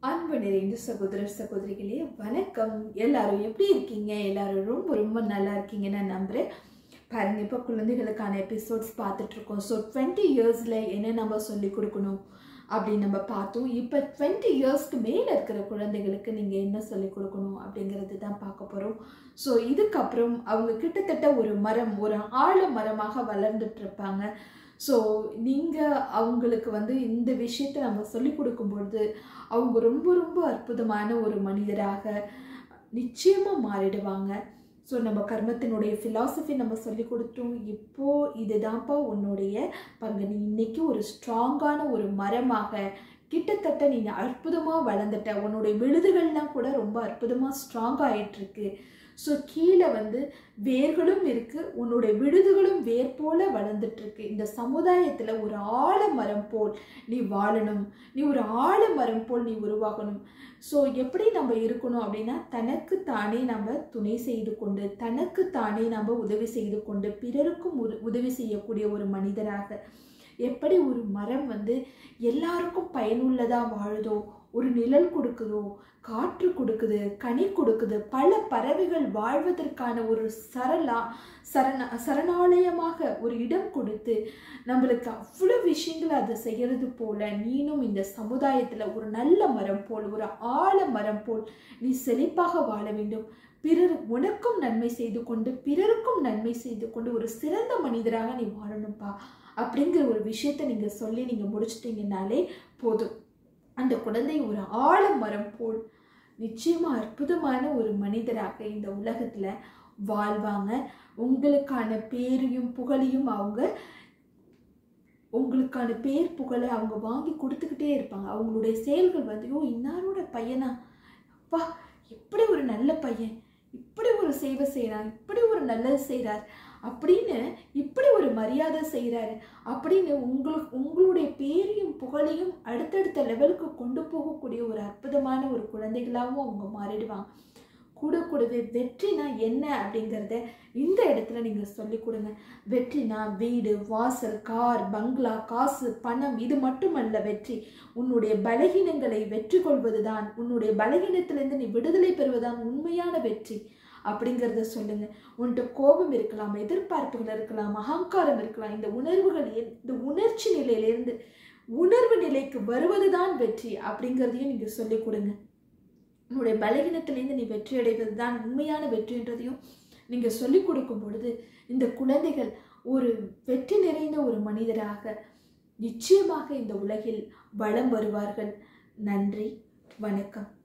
அன்பு நிறைந்த சகோதர சகோதரிகளே வணக்கம் எல்லாரும் எப்படி இருக்கீங்க எல்லாரும் ரொம்ப ரொம்ப நல்லா இருக்கீங்கன்னு நான் நம்புறேன் பாருங்க இப்போ குழந்தைகளுக்கான எபிசோட்ஸ் பார்த்துட்டு இருக்கோம் ஸோ டுவெண்ட்டி இயர்ஸில் என்ன நம்ம சொல்லி கொடுக்கணும் அப்படின்னு நம்ம பார்த்தோம் இப்போ டுவெண்ட்டி இயர்ஸ்க்கு மேலே இருக்கிற குழந்தைகளுக்கு நீங்கள் என்ன சொல்லி கொடுக்கணும் அப்படிங்கிறது தான் பார்க்க போகிறோம் ஸோ இதுக்கப்புறம் அவங்க கிட்டத்தட்ட ஒரு மரம் ஒரு ஆழ மரமாக வளர்ந்துட்டு இருப்பாங்க ஸோ நீங்கள் அவங்களுக்கு வந்து இந்த விஷயத்தை நம்ம சொல்லி கொடுக்கும்பொழுது அவங்க ரொம்ப ரொம்ப அற்புதமான ஒரு மனிதராக நிச்சயமாக மாறிடுவாங்க ஸோ நம்ம கர்மத்தினுடைய ஃபிலாசபி நம்ம சொல்லி கொடுத்தோம் இப்போ இதுதான்ப்பா உன்னுடைய பங்கு நீ இன்னைக்கு ஒரு ஸ்ட்ராங்கான ஒரு மரமாக கிட்டத்தட்ட நீ அற்புதமாக வளர்ந்துட்ட உன்னுடைய விழுதுகள்லாம் கூட ரொம்ப அற்புதமாக ஸ்ட்ராங் ஆயிட்டிருக்கு ஸோ கீழே வந்து வேர்களும் இருக்குது உன்னுடைய விழுதுகளும் வேர் போல வளர்ந்துட்டுருக்கு இந்த சமுதாயத்தில் ஒரு ஆலமரம் போல் நீ வாழணும் நீ ஒரு ஆலமரம் போல் நீ உருவாகணும் ஸோ எப்படி நம்ம இருக்கணும் அப்படின்னா தனக்கு தானே நம்ம துணை செய்து கொண்டு தனக்கு தானே நம்ம உதவி செய்து கொண்டு பிறருக்கும் உரு உதவி செய்யக்கூடிய ஒரு மனிதராக எப்படி ஒரு மரம் வந்து எல்லாருக்கும் பயனுள்ளதாக வாழுதோ ஒரு நிழல் கொடுக்குதோ காற்று கொடுக்குது கனி கொடுக்குது பல பறவைகள் வாழ்வதற்கான ஒரு சரளா சரண சரணாலயமாக ஒரு இடம் கொடுத்து நம்மளுக்கு அவ்வளோ விஷயங்களை அதை செய்கிறது போல நீனும் இந்த சமுதாயத்தில் ஒரு நல்ல மரம் போல் ஒரு ஆழ மரம் போல் நீ செழிப்பாக வாழ வேண்டும் பிறர் உனக்கும் நன்மை செய்து கொண்டு பிறருக்கும் நன்மை செய்து கொண்டு ஒரு சிறந்த மனிதராக நீ வாழணும்ப்பா அப்படிங்கிற ஒரு விஷயத்தை நீங்கள் சொல்லி நீங்கள் முடிச்சிட்டிங்கனாலே போதும் அந்த குழந்தை ஒரு ஆழமரம் போல் நிச்சயமாக அற்புதமான ஒரு மனிதராக இந்த உலகத்தில் வாழ்வாங்க உங்களுக்கான பேரையும் புகழையும் அவங்க உங்களுக்கான பேர் புகழை அவங்க வாங்கி கொடுத்துக்கிட்டே இருப்பாங்க அவங்களுடைய செயல்கள் வந்து ஓ இன்னாரோட பையனா அப்பா இப்படி ஒரு நல்ல பையன் இப்படி ஒரு சேவை செய்கிறான் இப்படி ஒரு நல்லது செய்கிறார் அப்படின்னு இப்படி ஒரு மரியாதை செய்கிறாரு அப்படின்னு உங்களுக்கு உங்களுடைய பேரையும் புகழையும் அடுத்தடுத்த லெவலுக்கு கொண்டு போகக்கூடிய ஒரு அற்புதமான ஒரு குழந்தைகளாகவும் அவங்க மாறிடுவாங்க கூட கூடவே வெற்றினா என்ன அப்படிங்கிறத இந்த இடத்துல நீங்கள் சொல்லி கொடுங்க வெற்றினா வீடு வாசல் கார் பங்களா காசு பணம் இது மட்டுமல்ல வெற்றி உன்னுடைய பலகீனங்களை வெற்றி கொள்வதுதான் உன்னுடைய பலகீனத்திலிருந்து நீ விடுதலை பெறுவதுதான் உண்மையான வெற்றி அப்படிங்கிறத சொல்லுங்க உன்கிட்ட கோபம் இருக்கலாம் எதிர்பார்ப்புகள் இருக்கலாம் அகங்காரம் இருக்கலாம் இந்த உணர்வுகள் இந்த உணர்ச்சி நிலையிலிருந்து உணர்வு நிலைக்கு வருவதுதான் வெற்றி அப்படிங்கிறதையும் நீங்கள் சொல்லிக் கொடுங்க உன்னுடைய பலகீனத்திலேருந்து நீ வெற்றி அடைவது தான் உண்மையான வெற்றின்றதையும் நீங்கள் சொல்லிக் கொடுக்கும் பொழுது இந்த குழந்தைகள் ஒரு வெற்றி நிறைந்த ஒரு மனிதராக நிச்சயமாக இந்த உலகில் வளம் வருவார்கள் நன்றி வணக்கம்